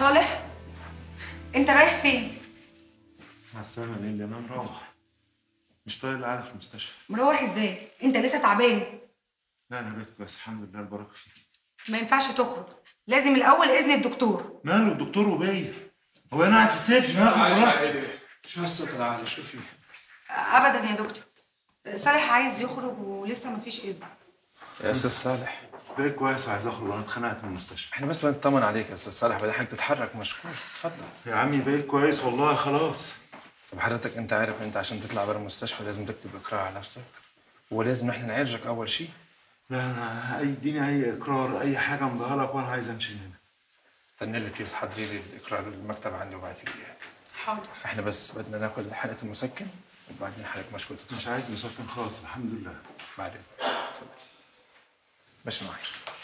صالح انت رايح فين مع السلامة ليلي أنا مروح مش طايق القعدة في المستشفى مروح ازاي انت لسه تعبان لا أنا بقيت كويس الحمد لله البركة فيه ما ينفعش تخرج لازم الاول اذن الدكتور ماله الدكتور وبيا هو أنا قاعد في السجن هاخد براحتي شو هالصوت العالي شو في؟ ابدا يا دكتور صالح عايز يخرج ولسه ما فيش اذن يا استاذ صالح بقيت كويس وعايز أخرج وأنا اتخنقت من المستشفى احنا بس بنطمن عليك يا استاذ صالح بدي حضرتك تتحرك مشكور تفضل يا عمي بقيت كويس والله خلاص طب حضرتك انت عارف انت عشان تطلع برا المستشفى لازم تكتب اقرار على نفسك ولازم نحن نعالجك اول شيء لا أنا أي اديني أي إقرار أي حاجة أمضيها لك وأنا عايز أمشي من هنا تني لي بليز حضري لي الاقرار المكتب عندي وبعتي لي اياه حاضر احنا بس بدنا ناخذ حلقه المسكن وبعدين حضرتك مشكور مش تتفضل عايز مسكن خالص الحمد لله بعد اذنك تفضل ماشي معك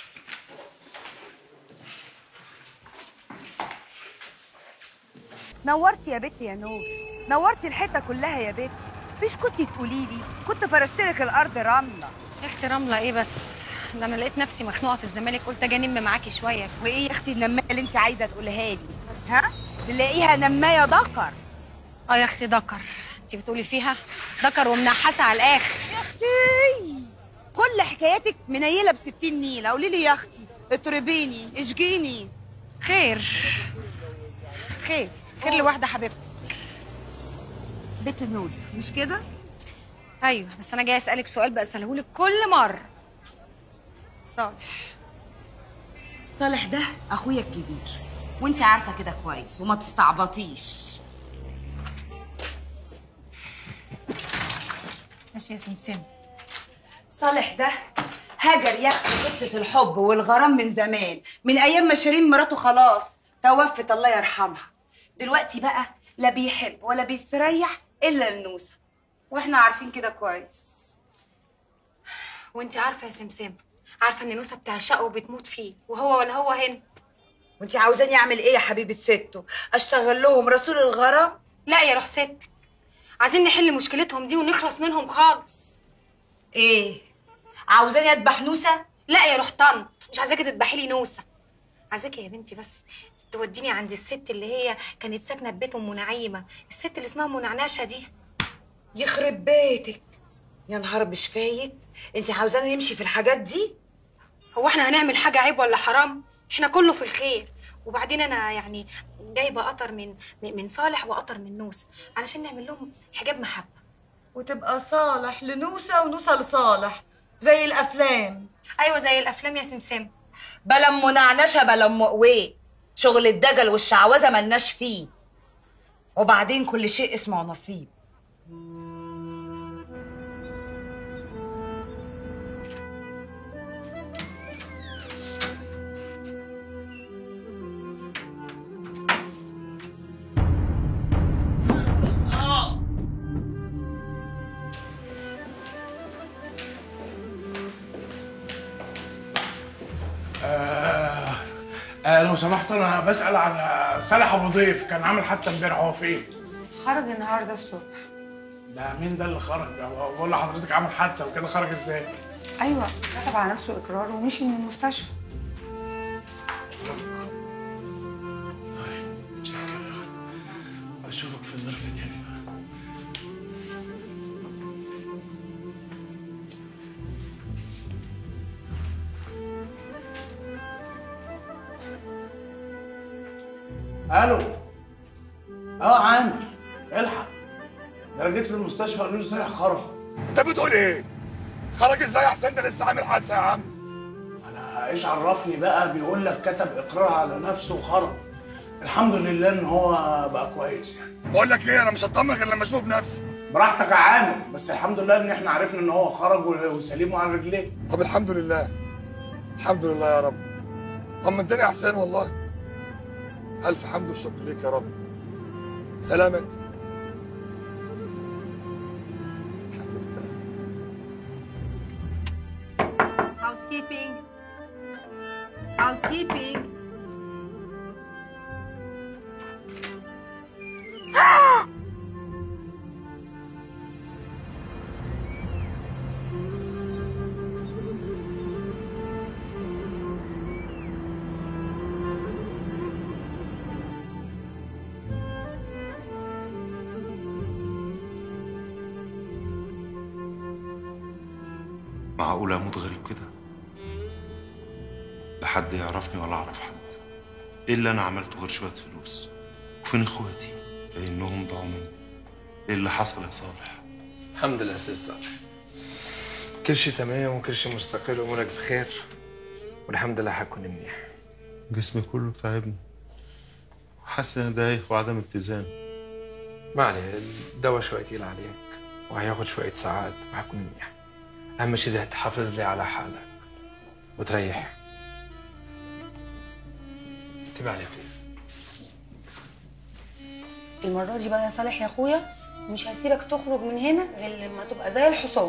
نورتي يا بت يا نور نورتي الحته كلها يا بت مش كنت تقولي لي كنت فرشت لك الارض رمله يا اختي رمله ايه بس ده انا لقيت نفسي مخنوقه في الزمالك قلت اجي انم معاكي شويه وايه يا اختي النمايه اللي انت عايزه تقولها لي ها نلاقيها نمايه ذكر اه يا اختي دكر انت بتقولي فيها دكر ومنحسه على الاخر يا اختي كل حكاياتك منيله ب 60 نيله قولي لي يا اختي اطربيني اشجيني خير خير خير لواحده حبيبتي بت النوزه مش كده ايوه بس انا جايه اسالك سؤال بساله لك كل مره صالح صالح ده اخويا الكبير وانت عارفه كده كويس وما تستعبطيش ماشي يا سمسم صالح ده هاجر يحكي قصة الحب والغرام من زمان من أيام ما شيرين مراته خلاص توفت الله يرحمها دلوقتي بقى لا بيحب ولا بيستريح إلا النوسة وإحنا عارفين كده كويس وانت عارفه يا سمسم عارفه ان نوسه بتعشقه وبتموت فيه وهو ولا هو هنا وانت عاوزاني أعمل إيه يا حبيبة ستو أشتغل لهم رسول الغرام لا يا روح ستك عايزين نحل مشكلتهم دي ونخلص منهم خالص إيه عاوزاني أذبح نوسة لا يا روح طنط مش عايزاكي تذبحي لي نوسه عايزاكي يا بنتي بس توديني عند الست اللي هي كانت ساكنه في بيت ام نعيمه الست اللي اسمها ام نعناشه دي يخرب بيتك يا نهار مش فايت انت عاوزاني نمشي في الحاجات دي هو احنا هنعمل حاجه عيب ولا حرام احنا كله في الخير وبعدين انا يعني جايبه قطر من من صالح وقطر من نوسه علشان نعمل لهم حجاب محبه وتبقى صالح لنوسة ونوسة لصالح زي الأفلام ايوه زي الافلام يا سمسم بلا ام نعنشه بلا ام قويه شغل الدجل والشعوذه ملناش فيه وبعدين كل شيء اسمه نصيب آه لو سمحت انا بسال عن صالح ابو ضيف كان عامل حادثه امبارح هو فين؟ خرج النهارده الصبح ده مين ده اللي خرج؟ هو بقول لحضرتك عامل حادثه وكده خرج ازاي؟ ايوه كتب على نفسه اقرار ومشي من المستشفى طيب متشكر اشوفك في الظرف تاني بقى الو اه عامر الحق ده انا جيت للمستشفى قالوا لي صالح خرج انت بتقول ايه؟ خرج ازاي يا حسين ده لسه عامل حادثه يا عم؟ انا ايش عرفني بقى بيقول لك كتب اقرار على نفسه وخرج الحمد لله ان هو بقى كويس يعني بقول لك ايه انا مش هطمن غير لما اشوف بنفسي براحتك يا عامر بس الحمد لله ان احنا عرفنا ان هو خرج وسليم وعلى رجليه طب الحمد لله الحمد لله يا رب طمنتني يا حسين والله الف حمد وشكر ليك يا رب سلام انت الحمد لله Housekeeping. Housekeeping. معقول اموت غريب كده لا حد يعرفني ولا اعرف حد ايه اللي انا عملته غير شويه فلوس وفين اخواتي لانهم ضاعوا مني ايه اللي حصل يا صالح الحمد لله يا استاذ صالح كل شيء تمام وكل شيء مستقر وامورك بخير والحمد لله حكون منيح جسمي كله تعبني وحاسس اني دايخ وعدم اتزان ما عليه الدواء شوي تقيل عليك وهياخد شوية ساعات وحكون منيح أهم شيء ده تحافظ لي على حالك وتريح انتبه عليه بليز المرة دي بقى يا صالح يا اخويا مش هسيبك تخرج من هنا غير لما تبقى زي الحصان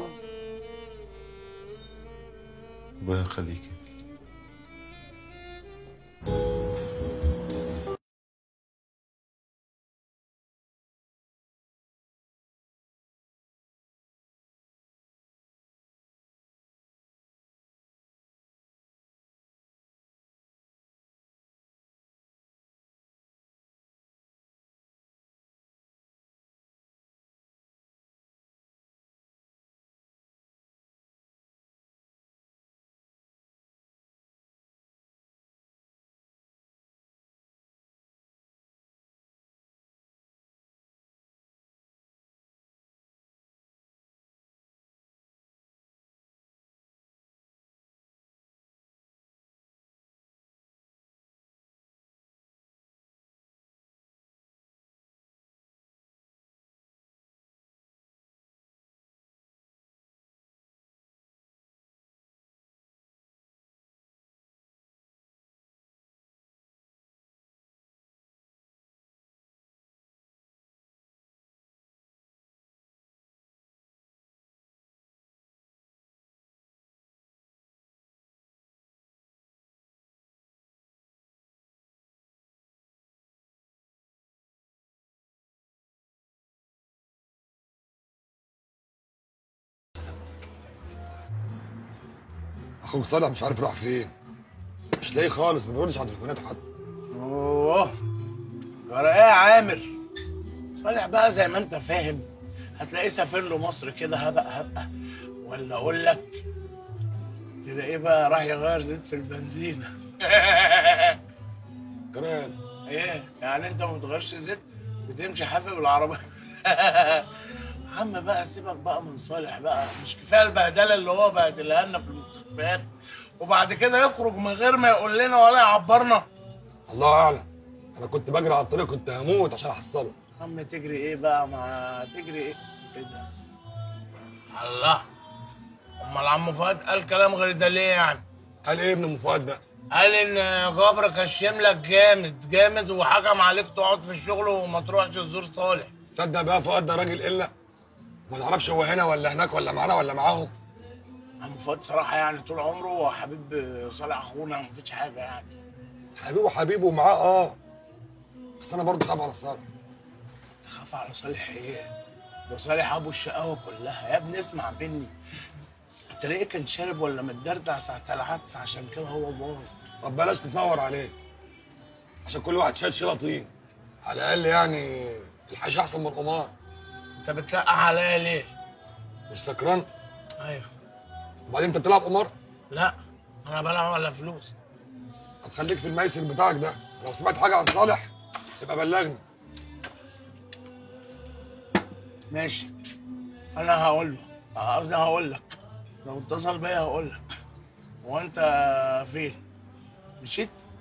ربنا يخليكي اخوك صالح مش عارف راح فين مش لاقي خالص ما بيردش على تليفونات حد اوه جرى ايه يا عامر صالح بقى زي ما انت فاهم هتلاقيه سافر له مصر كده هبق هبقه ولا اقول لك تلاقيه بقى راح يغير زيت في البنزينه كمان ايه يعني انت ما بتغيرش زيت بتمشي حافي بالعربيه عم بقى سيبك بقى من صالح بقى مش كفايه البهدله اللي هو بهدلها لنا في المستشفيات وبعد كده يخرج من غير ما يقول لنا ولا يعبرنا الله اعلم انا كنت بجري على الطريق كنت هموت عشان احصله عم تجري ايه بقى ما تجري ايه ايه ده الله امال عم فؤاد قال كلام غير ده ليه يعني قال ايه ابن ام فؤاد ده قال ان جبر كشم لك جامد جامد وحكم عليك تقعد في الشغل وما تروحش تزور صالح تصدق بقى فؤاد ده راجل الا ما تعرفش هو هنا ولا هناك ولا معانا ولا معاهم عم فؤاد صراحه يعني طول عمره هو حبيب صالح اخونا مفيش حاجه يعني حبيبه حبيبه معاه اه بس انا برضه خاف على صالح تخاف على صالح ايه ده صالح ابو الشقاوه كلها يا ابني اسمع مني تلاقيه كان شارب ولا متدردع ساعه العدس عشان كده هو باظ طب بلاش تتنور عليه عشان كل واحد شايل شيله طين على الاقل يعني الحاجه احسن من القمار انت بتلقح عليا ليه مش سكران ايوه وبعدين انت بتلعب قمار لا انا بلعب على فلوس طب خليك في الميسر بتاعك ده لو سمعت حاجه عن صالح يبقى بلغني ماشي انا هقول له قصدي هقول لك لو اتصل بيا هقول لك هو انت فين مشيت